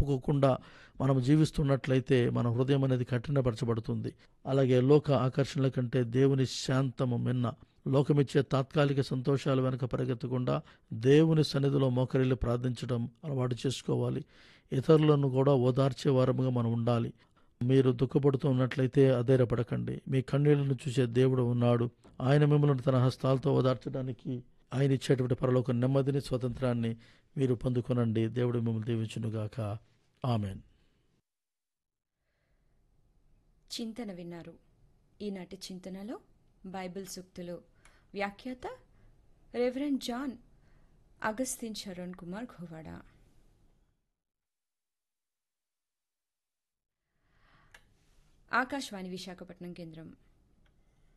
ఒప్పుకోకుండా మనం జీవిస్తున్నట్లయితే మన హృదయం అనేది కఠినపరచబడుతుంది అలాగే లోక ఆకర్షణల కంటే దేవుని శాంతము మిన్న లోకమిచ్చే తాత్కాలిక సంతోషాల వెనుక పరిగెత్తకుండా దేవుని సన్నిధిలో మోకరిల్లి ప్రార్థించడం అలవాటు చేసుకోవాలి ఇతరులను కూడా ఓదార్చే వారముగా మనం ఉండాలి మీరు దుఃఖపడుతూ ఉన్నట్లయితే అధైర్యపడకండి మీ కన్నీళ్లను చూసే దేవుడు ఉన్నాడు ఆయన మిమ్మల్ని తన హస్తాలతో ఓదార్చడానికి ఆయన ఇచ్చేటువంటి పరలోక నెమ్మదిని స్వతంత్రాన్ని మీరు పొందుకొనండి దేవుడు మిమ్మల్ని దీవించునుగాక ఆమెన్ చింతన విన్నారు ఈనాటి చింతనలో బైబిల్ సూక్తులు వ్యాఖ్యాత reverend John Augustine Sharan Kumar Ghovada Akashvani Visakhapatnam కేంద్రం